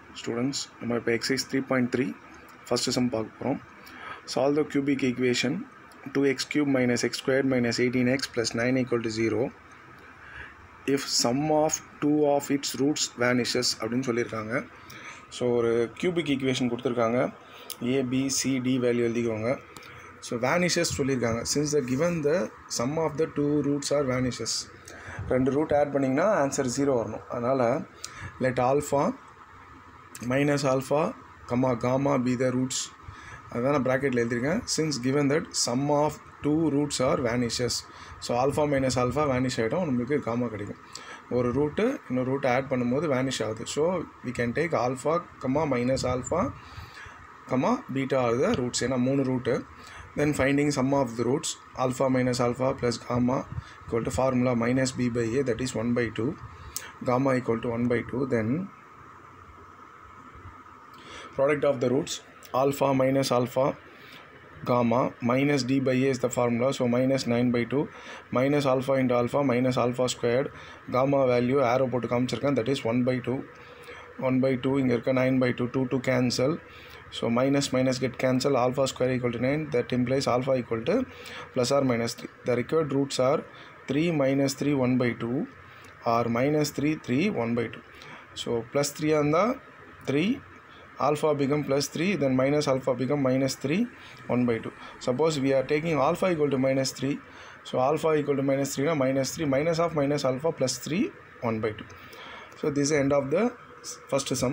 Students நம்ம இப்போ exercise three point three first sum பார்க்க போகிறோம் solve the cubic equation two x cube minus x square minus eighteen x plus nine equal to zero if sum of two of its roots vanishes அப்படின்னு சொல்லியிருக்காங்க so ஒரு cubic equation கொடுத்துருக்காங்க ABCD value எழுதிக்கோங்க so vanishes சொல்லியிருக்காங்க since the given the sum of the two roots are vanishes ரெண்டு root add பண்ணிங்கன்னா answer zero வரணும் அதனால் let alpha minus alpha comma gamma be the roots அதுதான் நான் ப்ராக்கெட்டில் எழுதியிருக்கேன் since given that sum of two roots are vanishes so alpha minus alpha vanish ஆகிடும் நம்மளுக்கு காமா கிடைக்கும் ஒரு ரூட்டு இன்னொரு ரூட்டை ஆட் பண்ணும்போது வேனிஷ் ஆகுது so we can take alpha comma minus alpha comma beta ஆகுது ரூட்ஸ் ஏன்னா மூணு root then finding sum of the roots alpha minus alpha plus gamma equal to formula minus b by a that is one by two gamma equal to 1 by 2 then product of the roots alpha minus alpha gamma minus d by a is the formula so minus 9 by 2 minus alpha into alpha minus alpha squared gamma value arrow போட்டு காமிச்சிருக்கேன் that is 1 by 2 1 by 2 இங்கே இருக்க 9 by 2 2 to cancel so minus minus get cancel alpha square equal to 9 that implies alpha equal to plus or minus 3 the required roots are 3 minus 3 1 by 2 or minus 3 3 1 by 2 so plus 3 இருந்தால் 3 alpha become plus 3 then minus alpha become minus 3 1 by 2 suppose we are taking alpha equal to minus 3 so alpha equal to minus 3 na minus 3 minus of minus alpha plus 3 1 by 2 so this is the end of the first sum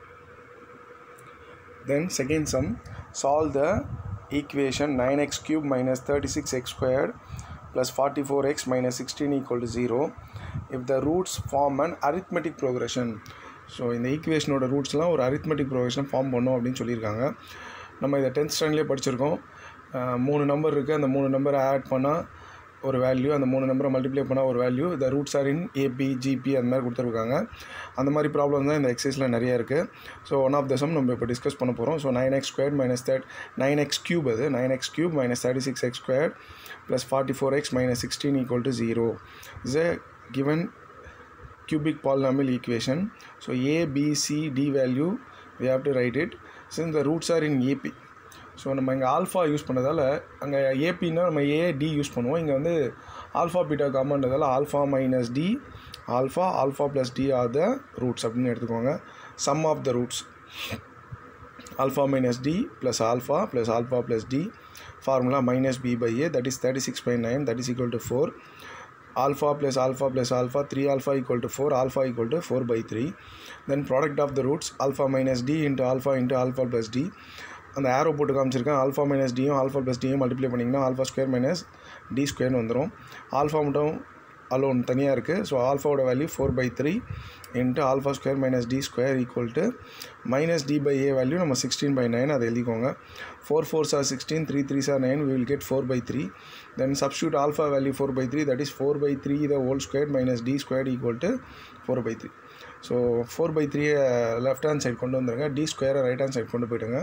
then second sum solve the equation 9x cube minus 36x squared plus 44x minus 16 equal to 0 if the roots form an arithmetic progression so இந்த ஈக்குவேஷனோட ரூட்ஸ்லாம் ஒரு arithmetic progression form பண்ணோம் அப்படின்னு சொல்லியிருக்காங்க நம்ம இதை tenth ஸ்டாண்டர்ட்லேயே படிச்சிருக்கோம் அஹ் மூணு நம்பர் இருக்குது அந்த மூணு நம்பரை ஆட் பண்ணால் ஒரு வேல்யூ அந்த மூணு நம்பரை மல்டிப்ளை பண்ணால் ஒரு value the roots are in AP GP அந்த மாதிரி கொடுத்துருக்காங்க அந்த மாதிரி ப்ராப்ளம் தான் இந்த எக்ஸசைஸில் நிறைய இருக்குது so one of the sum நம்ம இப்போ டிஸ்கஸ் பண்ண போகிறோம் so nine x square minus third nine x cube அது nine x cube minus thirty six x square plus forty four x minus sixteen equal to zero is a given cubic polynomial equation so a b c d value we have to write it since the roots are in ap so நம்ம இங்கே alpha use பண்ணதால் அங்கே ஏபின்னா நம்ம ஏ T use பண்ணுவோம் இங்கே வந்து alpha beta காமன்றதால alpha minus d alpha alpha plus d are the roots அப்படின்னு எடுத்துக்கோங்க sum of the roots alpha minus d plus alpha plus alpha plus d formula minus b by a that is 36.9 that is equal to 4 alpha plus alpha plus alpha 3 alpha equal to 4 alpha equal to 4 by 3 then product of the roots alpha minus d into alpha into alpha plus d அந்த arrow போட்டு காமிச்சிருக்கேன் alpha minus டியும் alpha plus டியும் multiply பண்ணிங்கன்னா alpha square minus d ஸ்கொயர்னு வந்துடும் alpha மட்டும் alone தனியாக இருக்குது ஸோ ஆல்ஃபாவோட value four by three into alpha square minus d square equal to minus d by a value நம்ம சிக்ஸ்டீன் பை நைன் அதை எழுதிக்கோங்க four four sir sixteen three three sir nine we will get four by three then substitute alpha value four by three that is four by three the whole square minus d square equal to four by three so four by த்ரீயை left hand side கொண்டு வந்துருங்க d ஸ்கொயரை right hand side கொண்டு போயிடுங்க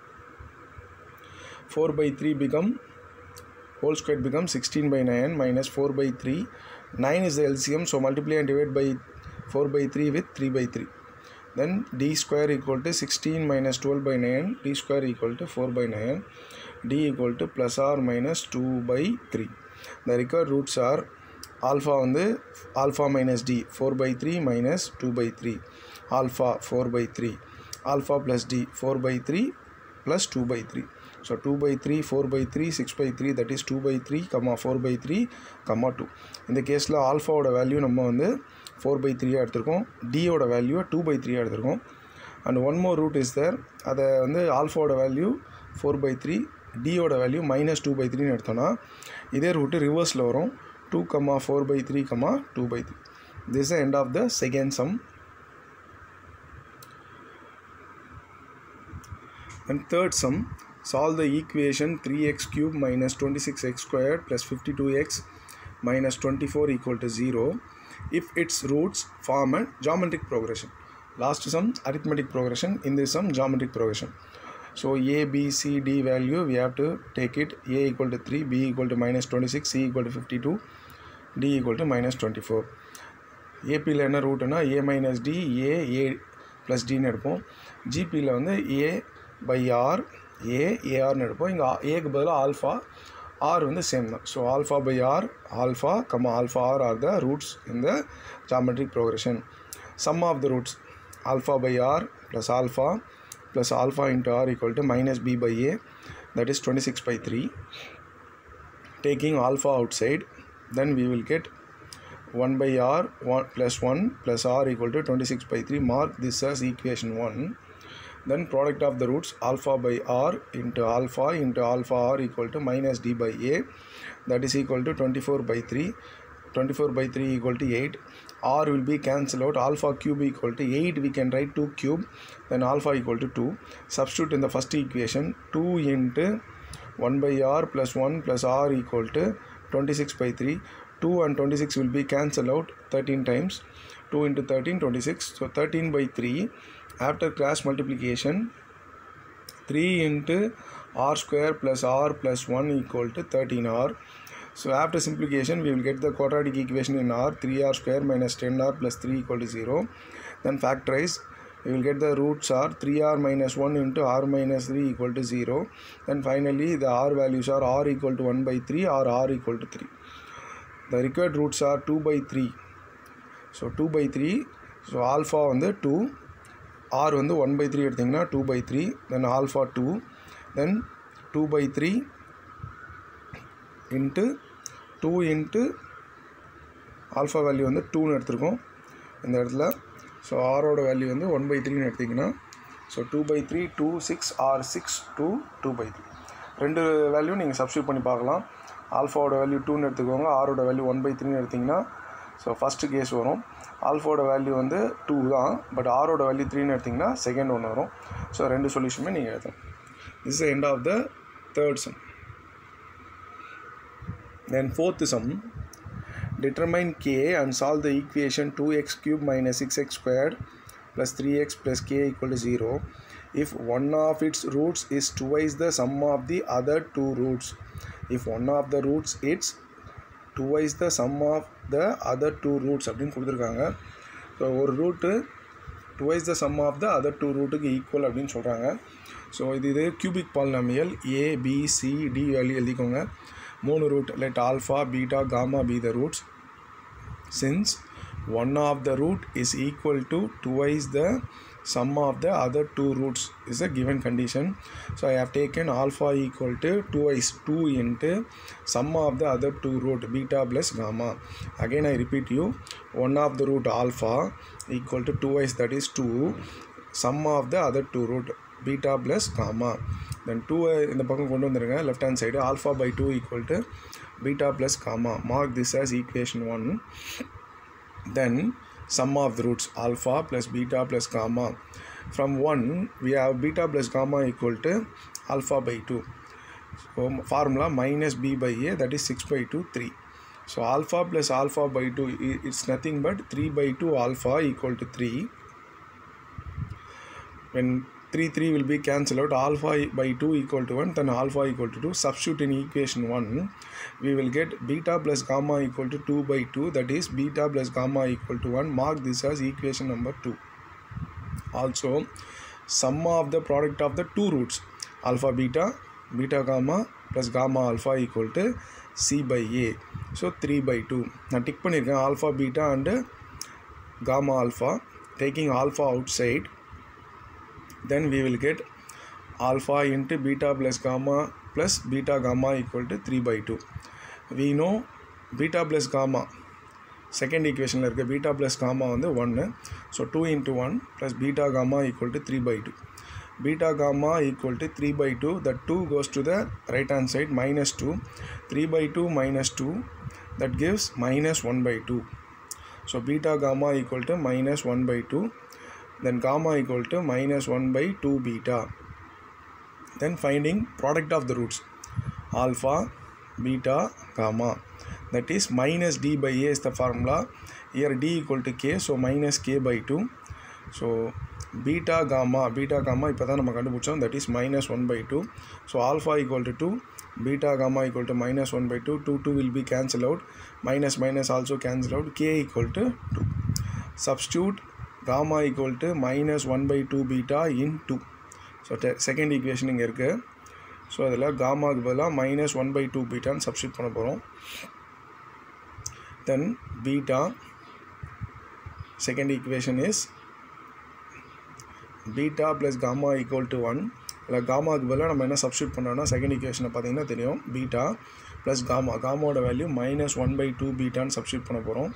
four by three become whole square becomes 16 by 9 minus 4 by 3 9 is the LCM so multiply and divide by 4 by 3 with 3 by 3 then d square equal to 16 minus 12 by 9 d square equal to 4 by 9 d equal to plus or minus 2 by 3 the required roots are alpha வந்து alpha minus d 4 by 3 minus 2 by 3 alpha 4 by 3 alpha plus d 4 by 3 plus 2 by 3 so two by three four by three six by three that is two by three comma four by three comma two இந்த கேஸில் ஆல்ஃபாவோட value நம்ம வந்து four by த்ரீயாக எடுத்திருக்கோம் டியோட வேல்யூவை two by த்ரீயாக எடுத்திருக்கோம் and one more root is there அதை வந்து ஆல்ஃபாவோட வேல்யூ ஃபோர் பை த்ரீ டியோட வேல்யூ மைனஸ் டூ பை த்ரீன்னு எடுத்தோன்னா இதே ரூட்டு ரிவர்ஸில் வரும் two comma four by three comma two by three this end of the second sum and third sum solve the equation 3x cube minus 26x squared plus 52x minus 24 equal to 0 if its roots form a geometric progression last sum arithmetic progression in this sum geometric progression so a b c d value we have to take it a equal to 3 b equal to minus 26 c equal to 52 d equal to minus 24 ஏபியில் என்ன ரூட்டுனா a minus d a a plus டின்னு எடுப்போம் ஜிபியில் வந்து ஏ by R A ஏஆர்னு எடுப்போம் இங்கே ஏக்கு பதிலாக ஆல்ஃபா ஆர் வந்து சேம் தான் so alpha by r alpha comma alpha r are the roots in the geometric progression sum of the roots alpha by r plus alpha plus alpha into r equal to minus b by a that is 26 by 3 taking alpha outside then we will get 1 by r 1 plus 1 plus r equal to 26 by 3 mark this as equation 1 then product of the roots alpha by r into alpha into alpha r equal to minus d by a that is equal to 24 by 3 24 by 3 equal to 8 r will be cancelled out alpha cube equal to 8 we can write 2 cube then alpha equal to 2 substitute in the first equation 2 into 1 by r plus 1 plus r equal to 26 by 3 2 and 26 will be cancelled out 13 times 2 into 13 26 so 13 by 3 after cross multiplication 3 into r square plus r plus 1 equal to 13r so after simplification we will get the quadratic equation in r 3r square minus 10r plus 3 equal to 0 then factorize we will get the roots are 3r minus 1 into r minus 3 equal to 0 then finally the r values are r equal to 1 by 3 or r equal to 3 the required roots are 2 by 3 so 2 by 3 so alpha வந்து 2 r வந்து 1 by 3 எடுத்திங்கன்னா 2 by 3 then alpha 2 then 2 by 3 into 2 into alpha value வந்து டூன்னு எடுத்திருக்கோம் இந்த இடத்துல so ஆரோட value வந்து ஒன் பை த்ரீன்னு எடுத்திங்கன்னா so two by three two six or six two two by three ரெண்டு வேல்யூ நீங்கள் சப்ஸ்டியூட் பண்ணி பார்க்கலாம் ஆல்ஃபாவோட வேல்யூ டூன்னு எடுத்துக்கோங்க ஆரோட வேல்யூ ஒன் பை த்ரீன்னு எடுத்திங்கன்னா ஸோ ஃபஸ்ட்டு கேஸ் வரும் ஆல்ஃபாவோட வேல்யூ வந்து டூ தான் பட் ஆரோட வேல்யூ த்ரீன்னு எடுத்திங்கன்னா செகண்ட் ஒன்று வரும் ஸோ ரெண்டு சொல்யூஷனுமே நீங்கள் எழுதலாம் this is end of the third sum Then fourth sum, determine k and solve the equation 2x cube minus 6x squared plus 3x plus k equal to 0 if one of its roots is twice the sum of the other two roots. If one of the roots is twice the sum of the other two roots அப்படின்னு கொடுத்துருக்காங்க so ஒரு root twice the sum of the other two ரூட்டுக்கு equal அப்படின்னு சொல்கிறாங்க so இது இது cubic polynomial a b c d value எழுதிக்கோங்க மூணு root let alpha beta gamma be the roots since one of the root is equal to twice the sum of the other two roots is a given condition so i have taken alpha equal to twice 2 into sum of the other two root beta plus gamma again i repeat you one of the root alpha equal to twice that is 2 sum of the other two root beta plus gamma then 2 இந்த பக்கம் கொண்டு வந்துருங்க left hand side alpha by 2 equal to beta plus gamma mark this as equation 1 then sum of the roots alpha plus beta plus gamma from 1 we have beta plus gamma equal to alpha by 2 so formula minus b by a that is 6 by 2 3 so alpha plus alpha by 2 i- it's nothing but 3 by 2 alpha equal to 3 when 3 3 will be cancelled out alpha by 2 equal to 1 then alpha equal to 2 substitute in equation 1 we will get beta plus gamma equal to 2 by 2 that is beta plus gamma equal to 1 mark this as equation number 2 also sum of the product of the two roots alpha beta beta gamma plus gamma alpha equal to c by a so 3 by 2 நான் tick பண்ணியிருக்கேன் alpha beta and gamma alpha taking alpha outside then we will get alpha into beta plus gamma plus beta gamma equal to 3 by 2 we know beta plus gamma second ஈக்குவேஷனில் இருக்க beta plus gamma வந்து ஒன்று so two into one plus beta gamma equal to three by two beta gamma equal to three by two that two goes to the right hand side minus two three by two minus two that gives minus one by two so beta gamma equal to minus one by two then gamma equal to minus 1 by 2 beta then finding product of the roots alpha beta gamma that is minus d by a is the formula here d equal to k so minus k by 2 so beta gamma beta gamma இப்போ தான் நம்ம கண்டுபிடிச்சோம் that is minus 1 by 2 so alpha equal to 2 beta gamma equal to minus 1 by 2 2 2 will be cancelled out minus minus also cancel out k equal to 2 substitute gamma equal to minus 1 by 2 beta in 2 so second equation இங்கே இருக்குது so அதில் காமாவுக்கு பதிலாக minus one by two பீட்டான்னு substitute பண்ண போகிறோம் then beta second equation is beta plus gamma equal to one இல்லை காமாவுக்கு பதிலாக நம்ம என்ன சப்ஸ்டியூட் பண்ணோம்னா செகண்ட் ஈக்குவேஷனை பார்த்தீங்கன்னா தெரியும் பீட்டா ப்ளஸ் காமா காமாவோட value minus one by two பீட்டான்னு சப்ஸ்டியூட் பண்ண போகிறோம்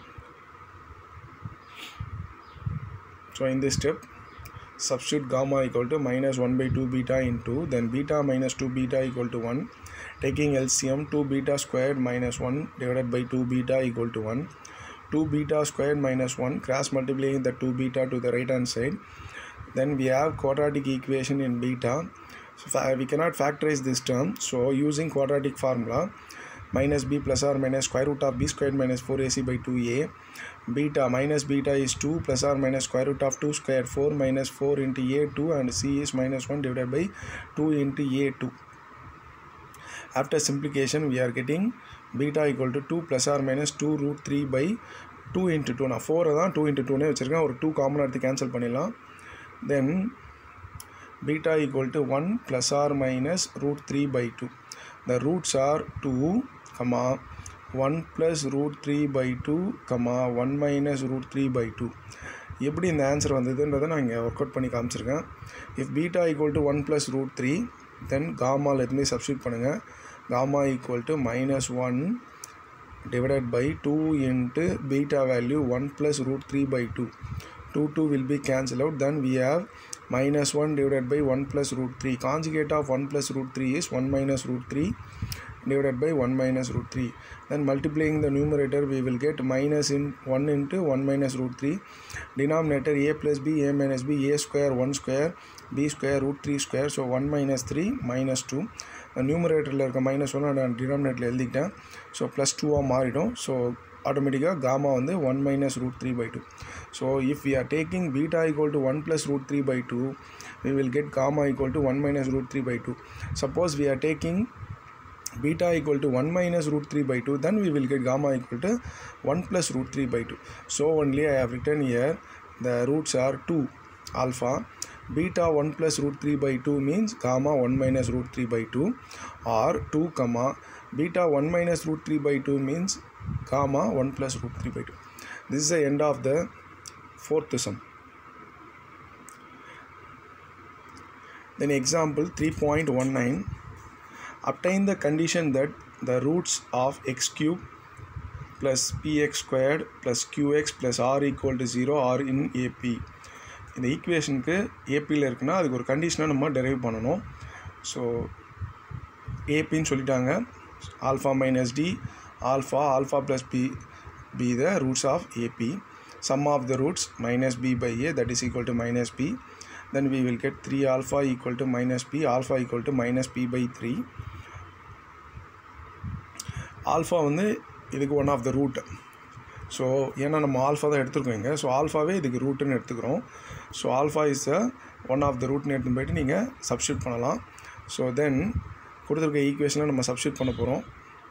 so in this step substitute gamma equal to minus 1 by 2 beta into then beta minus 2 beta equal to 1 taking LCM 2 beta squared minus 1 divided by 2 beta equal to 1 2 beta squared minus 1 cross multiplying the 2 beta to the right hand side then we have quadratic equation in beta so fa- we cannot factorize this term so using quadratic formula minus b plus or minus square root of b squared minus 4ac by 2a beta minus beta is 2 plus or minus square root of 2 square 4 minus 4 into a2 and c is minus 1 divided by 2 into a2 after simplification we are getting beta equal to 2 plus or minus 2 root 3 by 2 into 2 நான் 4 தான் 2 into 2 வச்சுருக்கேன் ஒரு 2 common எடுத்து cancel பண்ணிடலாம் தென் beta equal to 1 plus or minus root 3 by 2 the roots are 2 comma 1 plus root 3 by 2 comma 1 minus root 3 by 2 எப்படி இந்த answer வந்ததுன்றதை நான் இங்கே ஒர்க் அவுட் பண்ணி காமிச்சிருக்கேன் if beta equal to one plus root three then காமாவில் எதுவுமே substitute பண்ணுங்கள் gamma equal to minus one divided by 2 into beta value 1 plus root 3 by 2 2 2 will be cancelled out then we have minus 1 divided by 1 plus root 3 conjugate of 1 plus root 3 is 1 minus root 3 divided by 1 minus root 3 then multiplying the numerator we will get minus in 1 into 1 minus root 3 denominator a plus b a minus b a square 1 square b square root 3 square so 1 minus 3 minus 2 நியூமரேட்டரில் இருக்க minus one நான் டினாமினேட்டரில் எழுதிக்கிட்டேன் so plus டூவாக மாறிடும் so ஆட்டோமேட்டிக்காக gamma வந்து one minus root three by two so if we are taking beta equal to one plus root three by two we will get gamma equal to one minus root three by two suppose we are taking beta equal to 1 minus root 3 by 2 then we will get gamma equal to 1 plus root 3 by 2 so only I have written here the roots are 2 alpha beta 1 plus root 3 by 2 means gamma 1 minus root 3 by 2 or 2 comma beta 1 minus root 3 by 2 means gamma 1 plus root 3 by 2 this is the end of the fourth sum then example 3.19 obtain the condition that the roots of x cube plus px squared plus qx plus r equal to 0 are in AP இந்த ஈக்குவேஷனுக்கு ஏபியில் இருக்குன்னா அதுக்கு ஒரு கண்டிஷனை நம்ம derive பண்ணணும் so ஏபின்னு சொல்லிட்டாங்க alpha minus d alpha alpha plus b be the roots of AP sum of the roots minus b by a that is equal to minus b then we will get 3 alpha equal to minus b alpha equal to minus b by 3 alpha வந்து இதுக்கு one of the root so ஏன்னா நம்ம alpha தான் எடுத்துருக்கோம் இங்கே so ஆல்ஃபாவே இதுக்கு ரூட்டுன்னு எடுத்துக்கிறோம் so alpha is a one of the ரூட்னு எடுத்துன்னு போயிட்டு நீங்கள் சப்ஸ்டியூட் பண்ணலாம் ஸோ தென் கொடுத்துருக்க ஈக்குவேஷனை நம்ம சப்ஸ்டியூட் பண்ண போகிறோம்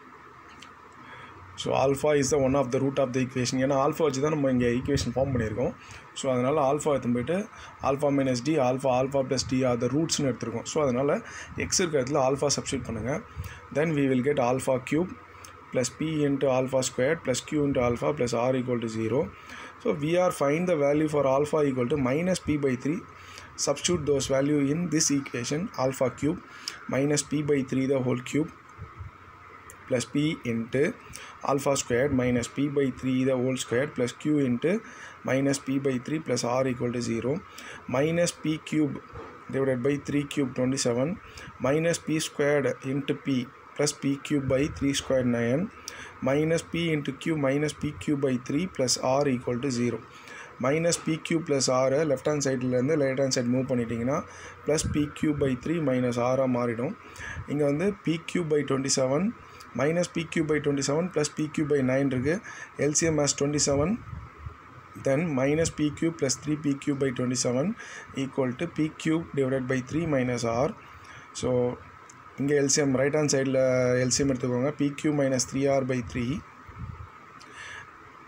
so alpha is the one of the root of the equation ஏன்னா ஆல்ஃபா வச்சு தான் நம்ம இங்கே ஈக்குவேஷன் ஃபார்ம் பண்ணியிருக்கோம் ஸோ அதனால் ஆல்ஃபா எடுத்து போயிட்டு alpha minus d alpha alpha plus d are the ரூட்ஸ்னு எடுத்துருக்கோம் ஸோ அதனால் எக்ஸ் இருக்க இடத்துல ஆல்ஃபா சப்ஸ்டியூட் பண்ணுங்கள் then we will get alpha cube plus p into alpha squared plus q into alpha plus r equal to 0. So we are find the value for alpha equal to minus p by 3. Substitute those value in this equation alpha cube minus p by 3 the whole cube plus p into alpha squared minus p by 3 the whole squared plus q into minus p by 3 plus r equal to 0 minus p cube divided by 3 cube 27 minus p squared into p plus p cube by 3 square 9 minus p into q minus p cube by 3 plus r equal to 0 minus p q plus ஆரை left hand சைட்லேருந்து right hand side move பண்ணிட்டீங்கன்னா plus p q by three minus ஆராக மாறிடும் இங்கே வந்து p q by twenty seven minus p q by twenty seven plus p q by nine இருக்குது LCM as twenty seven then minus p cube plus 3 p cube by 27 equal to p cube divided by 3 minus r so இங்கே LCM right hand சைடில் LCM எடுத்துக்கோங்க p q minus three r by three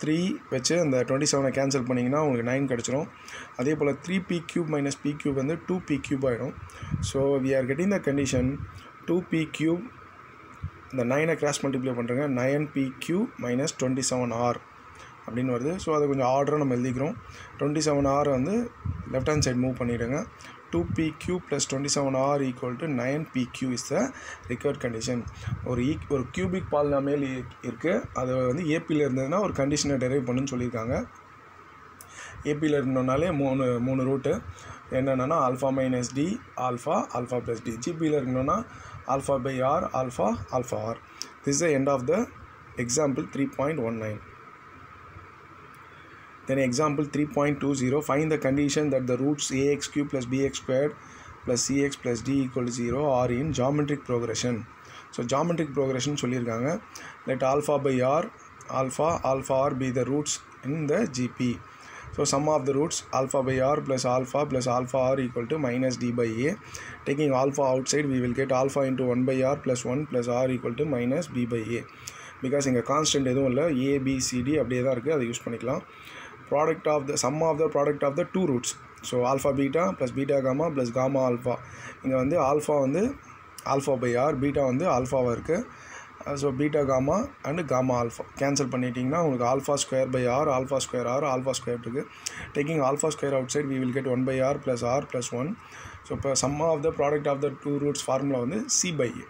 three வச்சு அந்த twenty செவனை cancel பண்ணிங்கன்னா உங்களுக்கு nine கிடச்சிரும் அதே போல் three p cube minus p cube வந்து டூ பி கியூப் ஆகிடும் so we are getting the condition two p cube இந்த நைனை கிராஸ் மல்டிப்ளை பண்ணுறேங்க nine p q minus twenty seven r அப்படின்னு வருது ஸோ அதை கொஞ்சம் ஆர்டராக நம்ம எழுதிக்கிறோம் டுவெண்ட்டி செவன் ஆர் வந்து லெஃப்ட் ஹேண்ட் சைடு மூவ் பண்ணிவிடுங்க two p q plus twenty seven r equal to nine p q is the required condition ஒரு ஈக் ஒரு கியூபிக் பாலினாமியல் இருக்குது அது வந்து ஏபியில் இருந்ததுன்னா ஒரு கண்டிஷனை டெரைவ் பண்ணுன்னு சொல்லியிருக்காங்க ஏபியில் இருந்தோம்னாலே மூணு மூணு ரூட்டு என்னென்னா alpha minus d alpha alpha plus d ஜிபியில் இருக்கணும்னா alpha by r alpha alpha r this the end of the example three point one nine Then example 3.20 find the condition that the roots ax cube plus bx squared plus cx plus d equal to 0 are in geometric progression. So geometric progression சொல்லியிருக்காங்க let alpha by r alpha alpha r be the roots in the gp. So sum of the roots alpha by r plus alpha plus alpha r equal to minus d by a. Taking alpha outside we will get alpha into 1 by r plus 1 plus r equal to minus b by a. Because இங்கே constant எதுவும் இல்லை ABCD அப்படியே தான் இருக்குது அதை use பண்ணிக்கலாம் product of the sum of the product of the two roots so alpha beta plus beta gamma plus gamma alpha இங்கே வந்து ஆல்ஃபா வந்து ஆல்ஃபா பை ஆர் பீட்டா வந்து ஆல்ஃபாவாக இருக்குது so beta gamma and gamma alpha cancel பண்ணிட்டீங்கன்னா உங்களுக்கு alpha square by r alpha square r alpha square இருக்குது taking alpha square outside we will get one by r plus r plus one so இப்போ sum of the product of the two roots formula வந்து c by a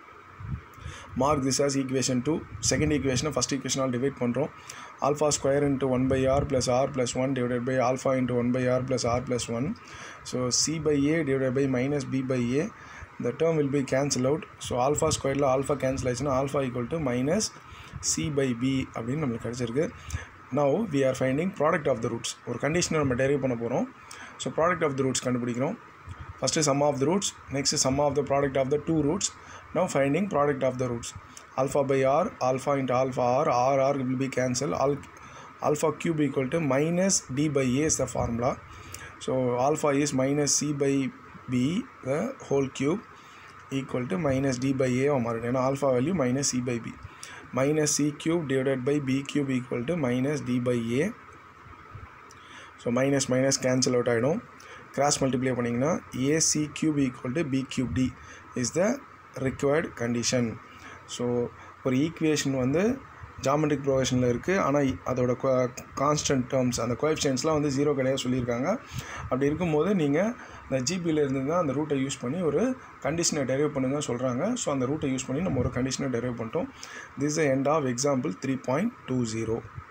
mark this as equation two second ஈக்குவேஷனை first ஈக்குவேஷனால் divide பண்ணுறோம் alpha square into one by r plus r plus one divided by alpha into one by r plus r plus one so c by a divided by minus b by a the term will be cancel out so alpha ஸ்கொயரில் alpha cancel ஆயிடுச்சுன்னா alpha equal to minus c by b அப்படின்னு நம்மளுக்கு கிடச்சிருக்கு now we are finding product of the roots ஒரு கண்டிஷனை நம்ம derive பண்ண போகிறோம் so product of the roots கண்டுபிடிக்கிறோம் first sum of the roots next sum of the product of the two roots now finding product of the roots alpha by r alpha into alpha r r r will be cancelled Al alpha cube equal to minus d by a is the formula so alpha is minus c by b the whole cube equal to minus d by a மாறும் ஏன்னா alpha value minus c by b minus c cube divided by b cube equal to minus d by a so minus minus cancel out ஆகிடும் cross multiply பண்ணிங்கன்னா ac cube equal to b cube d is the required condition so ஒரு equation வந்து geometric ப்ரொவேஷனில் இருக்குது ஆனால் அதோட constant terms அந்த கோஎஃபிஷியன்ஸ்லாம் வந்து ஜீரோ கிடையாது சொல்லியிருக்காங்க அப்படி இருக்கும்போது நீங்கள் இந்த ஜிபியில் இருந்து தான் அந்த ரூட்டை யூஸ் பண்ணி ஒரு கண்டிஷனை டெரைவ் பண்ணுங்க சொல்கிறாங்க ஸோ அந்த ரூட்டை யூஸ் பண்ணி நம்ம ஒரு கண்டிஷனை டெரைவ் பண்ணிட்டோம் this end of example three point two zero